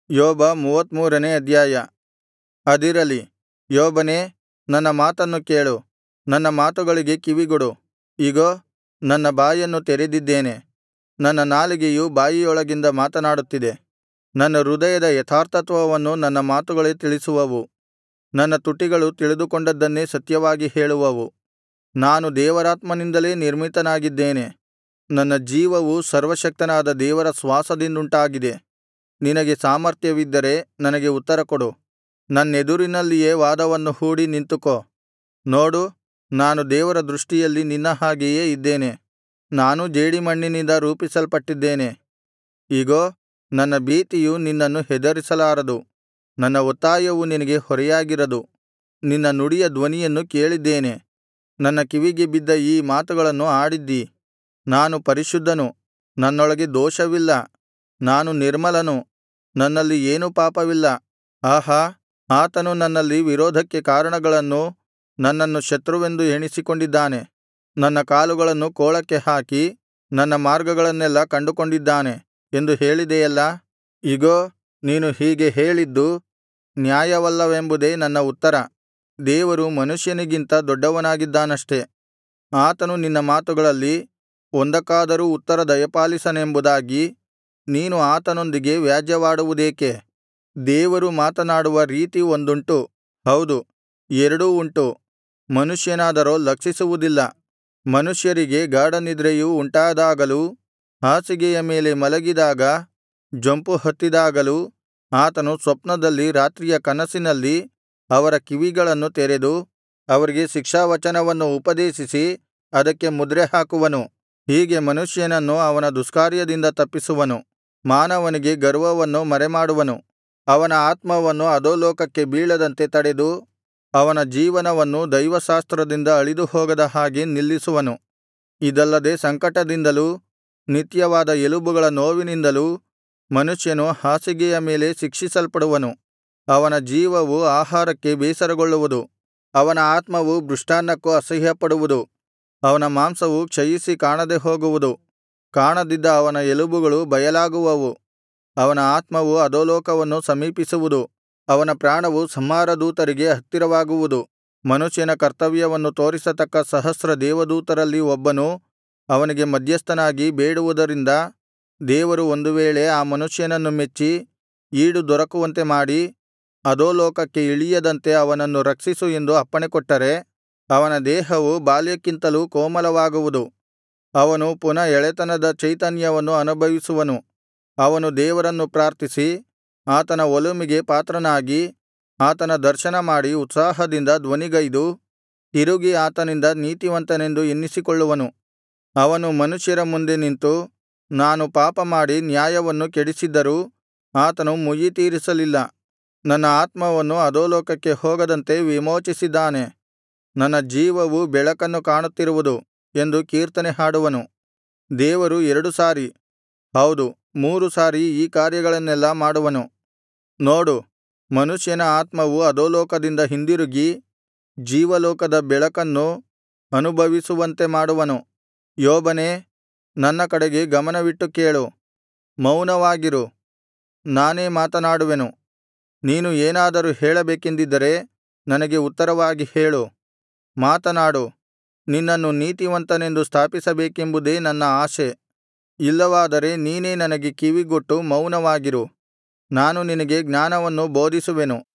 ಯೋಬ ಮೂವತ್ತಮೂರನೇ ಅಧ್ಯಾಯ ಅದಿರಲಿ ಯೋಬನೇ ನನ್ನ ಮಾತನ್ನು ಕೇಳು ನನ್ನ ಮಾತುಗಳಿಗೆ ಕಿವಿಗೊಡು ಇಗೋ ನನ್ನ ಬಾಯನ್ನು ತೆರೆದಿದ್ದೇನೆ ನನ್ನ ನಾಲಿಗೆಯು ಬಾಯಿಯೊಳಗಿಂದ ಮಾತನಾಡುತ್ತಿದೆ ನನ್ನ ಹೃದಯದ ಯಥಾರ್ಥತ್ವವನ್ನು ನನ್ನ ಮಾತುಗಳೇ ತಿಳಿಸುವವು ನನ್ನ ತುಟಿಗಳು ತಿಳಿದುಕೊಂಡದ್ದನ್ನೇ ಸತ್ಯವಾಗಿ ಹೇಳುವವು ನಾನು ದೇವರಾತ್ಮನಿಂದಲೇ ನಿರ್ಮಿತನಾಗಿದ್ದೇನೆ ನನ್ನ ಜೀವವು ಸರ್ವಶಕ್ತನಾದ ದೇವರ ಶ್ವಾಸದಿಂದುಂಟಾಗಿದೆ ನಿನಗೆ ಸಾಮರ್ಥ್ಯವಿದ್ದರೆ ನನಗೆ ಉತ್ತರಕೊಡು ನನ್ನೆದುರಿನಲ್ಲಿಯೇ ವಾದವನ್ನು ಹೂಡಿ ನಿಂತುಕೋ ನೋಡು ನಾನು ದೇವರ ದೃಷ್ಟಿಯಲ್ಲಿ ನಿನ್ನ ಹಾಗೆಯೇ ಇದ್ದೇನೆ ನಾನೂ ಜೇಡಿಮಣ್ಣಿನಿಂದ ರೂಪಿಸಲ್ಪಟ್ಟಿದ್ದೇನೆ ಇಗೋ ನನ್ನ ಭೀತಿಯು ನಿನ್ನನ್ನು ಹೆದರಿಸಲಾರದು ನನ್ನ ಒತ್ತಾಯವು ನಿನಗೆ ಹೊರೆಯಾಗಿರದು ನಿನ್ನ ನುಡಿಯ ಧ್ವನಿಯನ್ನು ಕೇಳಿದ್ದೇನೆ ನನ್ನ ಕಿವಿಗೆ ಬಿದ್ದ ಈ ಮಾತುಗಳನ್ನು ಆಡಿದ್ದೀ ನಾನು ಪರಿಶುದ್ಧನು ನನ್ನೊಳಗೆ ದೋಷವಿಲ್ಲ ನಾನು ನಿರ್ಮಲನು ನನ್ನಲ್ಲಿ ಏನೂ ಪಾಪವಿಲ್ಲ ಆಹಾ ಆತನು ನನ್ನಲ್ಲಿ ವಿರೋಧಕ್ಕೆ ಕಾರಣಗಳನ್ನೂ ನನ್ನನ್ನು ಶತ್ರುವೆಂದು ಎಣಿಸಿಕೊಂಡಿದ್ದಾನೆ ನನ್ನ ಕಾಲುಗಳನ್ನು ಕೋಳಕ್ಕೆ ಹಾಕಿ ನನ್ನ ಮಾರ್ಗಗಳನ್ನೆಲ್ಲಾ ಕಂಡುಕೊಂಡಿದ್ದಾನೆ ಎಂದು ಹೇಳಿದೆಯಲ್ಲಾ ಇಗೋ ನೀನು ಹೀಗೆ ಹೇಳಿದ್ದು ನ್ಯಾಯವಲ್ಲವೆಂಬುದೇ ನನ್ನ ಉತ್ತರ ದೇವರು ಮನುಷ್ಯನಿಗಿಂತ ದೊಡ್ಡವನಾಗಿದ್ದಾನಷ್ಟೆ ಆತನು ನಿನ್ನ ಮಾತುಗಳಲ್ಲಿ ಒಂದಕ್ಕಾದರೂ ಉತ್ತರ ದಯಪಾಲಿಸನೆಂಬುದಾಗಿ ನೀನು ಆತನೊಂದಿಗೆ ವ್ಯಾಜ್ಯವಾಡುವುದೇಕೆ ದೇವರು ಮಾತನಾಡುವ ರೀತಿ ಒಂದುಂಟು ಹೌದು ಎರಡೂ ಉಂಟು ಮನುಷ್ಯನಾದರೋ ಲಕ್ಷಿಸುವುದಿಲ್ಲ ಮನುಷ್ಯರಿಗೆ ಗಾಢನಿದ್ರೆಯು ಉಂಟಾದಾಗಲೂ ಹಾಸಿಗೆಯ ಮೇಲೆ ಮಲಗಿದಾಗ ಜೊಂಪು ಹತ್ತಿದಾಗಲೂ ಆತನು ಸ್ವಪ್ನದಲ್ಲಿ ರಾತ್ರಿಯ ಕನಸಿನಲ್ಲಿ ಅವರ ಕಿವಿಗಳನ್ನು ತೆರೆದು ಅವರಿಗೆ ಶಿಕ್ಷಾವಚನವನ್ನು ಉಪದೇಶಿಸಿ ಅದಕ್ಕೆ ಮುದ್ರೆ ಹಾಕುವನು ಹೀಗೆ ಮನುಷ್ಯನನ್ನು ಅವನ ದುಷ್ಕಾರ್ಯದಿಂದ ತಪ್ಪಿಸುವನು ಮಾನವನಿಗೆ ಗರ್ವವನ್ನು ಮರೆಮಾಡುವನು ಅವನ ಆತ್ಮವನ್ನು ಅಧೋಲೋಕಕ್ಕೆ ಬೀಳದಂತೆ ತಡೆದು ಅವನ ಜೀವನವನ್ನು ದೈವಶಾಸ್ತ್ರದಿಂದ ಅಳಿದುಹೋಗದ ಹಾಗೆ ನಿಲ್ಲಿಸುವನು ಇದಲ್ಲದೆ ಸಂಕಟದಿಂದಲೂ ನಿತ್ಯವಾದ ಎಲುಬುಗಳ ನೋವಿನಿಂದಲೂ ಮನುಷ್ಯನು ಹಾಸಿಗೆಯ ಮೇಲೆ ಶಿಕ್ಷಿಸಲ್ಪಡುವನು ಅವನ ಜೀವವು ಆಹಾರಕ್ಕೆ ಬೇಸರಗೊಳ್ಳುವುದು ಅವನ ಆತ್ಮವು ಮೃಷ್ಟಾನ್ನಕ್ಕೂ ಅಸಹ್ಯಪಡುವುದು ಅವನ ಮಾಂಸವು ಕ್ಷಯಿಸಿ ಕಾಣದೆ ಹೋಗುವುದು ಕಾಣದಿದ್ದ ಅವನ ಎಲುಬುಗಳು ಬಯಲಾಗುವವು ಅವನ ಆತ್ಮವು ಅಧೋಲೋಕವನ್ನು ಸಮೀಪಿಸುವುದು ಅವನ ಪ್ರಾಣವು ಸಂಹಾರದೂತರಿಗೆ ಹತ್ತಿರವಾಗುವುದು ಮನುಷ್ಯನ ಕರ್ತವ್ಯವನ್ನು ತೋರಿಸತಕ್ಕ ಸಹಸ್ರ ದೇವದೂತರಲ್ಲಿ ಒಬ್ಬನು ಅವನಿಗೆ ಮಧ್ಯಸ್ಥನಾಗಿ ಬೇಡುವುದರಿಂದ ದೇವರು ಒಂದು ವೇಳೆ ಆ ಮನುಷ್ಯನನ್ನು ಮೆಚ್ಚಿ ಈಡು ದೊರಕುವಂತೆ ಮಾಡಿ ಅಧೋಲೋಕಕ್ಕೆ ಇಳಿಯದಂತೆ ಅವನನ್ನು ರಕ್ಷಿಸು ಎಂದು ಅಪ್ಪಣೆಕೊಟ್ಟರೆ ಅವನ ದೇಹವು ಬಾಲ್ಯಕ್ಕಿಂತಲೂ ಕೋಮಲವಾಗುವುದು ಅವನು ಪುನಃ ಎಳೆತನದ ಚೈತನ್ಯವನ್ನು ಅನುಭವಿಸುವನು ಅವನು ದೇವರನ್ನು ಪ್ರಾರ್ಥಿಸಿ ಆತನ ಒಲುಮೆಗೆ ಪಾತ್ರನಾಗಿ ಆತನ ದರ್ಶನ ಮಾಡಿ ಉತ್ಸಾಹದಿಂದ ಧ್ವನಿಗೈದು ತಿರುಗಿ ಆತನಿಂದ ನೀತಿವಂತನೆಂದು ಎನ್ನಿಸಿಕೊಳ್ಳುವನು ಅವನು ಮನುಷ್ಯರ ಮುಂದೆ ನಿಂತು ನಾನು ಪಾಪಮಾಡಿ ನ್ಯಾಯವನ್ನು ಕೆಡಿಸಿದ್ದರೂ ಆತನು ಮುಯ್ಯಿತೀರಿಸಲಿಲ್ಲ ನನ್ನ ಆತ್ಮವನ್ನು ಅಧೋಲೋಕಕ್ಕೆ ಹೋಗದಂತೆ ವಿಮೋಚಿಸಿದ್ದಾನೆ ನನ್ನ ಜೀವವು ಬೆಳಕನ್ನು ಕಾಣುತ್ತಿರುವುದು ಎಂದು ಕೀರ್ತನೆ ಹಾಡುವನು ದೇವರು ಎರಡು ಸಾರಿ ಹೌದು ಮೂರು ಸಾರಿ ಈ ಕಾರ್ಯಗಳನ್ನೆಲ್ಲಾ ಮಾಡುವನು ನೋಡು ಮನುಷ್ಯನ ಆತ್ಮವು ಅಧೋಲೋಕದಿಂದ ಹಿಂದಿರುಗಿ ಜೀವಲೋಕದ ಬೆಳಕನ್ನು ಅನುಭವಿಸುವಂತೆ ಮಾಡುವನು ಯೋಬನೇ ನನ್ನ ಕಡೆಗೆ ಗಮನವಿಟ್ಟು ಕೇಳು ಮೌನವಾಗಿರು ನಾನೇ ಮಾತನಾಡುವೆನು ನೀನು ಏನಾದರೂ ಹೇಳಬೇಕೆಂದಿದ್ದರೆ ನನಗೆ ಉತ್ತರವಾಗಿ ಹೇಳು ಮಾತನಾಡು ನಿನ್ನನ್ನು ನೀತಿವಂತನೆಂದು ಸ್ಥಾಪಿಸಬೇಕೆಂಬುದೇ ನನ್ನ ಆಶೆ ಇಲ್ಲವಾದರೆ ನೀನೇ ನನಗೆ ಕಿವಿಗೊಟ್ಟು ಮೌನವಾಗಿರು ನಾನು ನಿನಗೆ ಜ್ಞಾನವನ್ನು ಬೋಧಿಸುವೆನು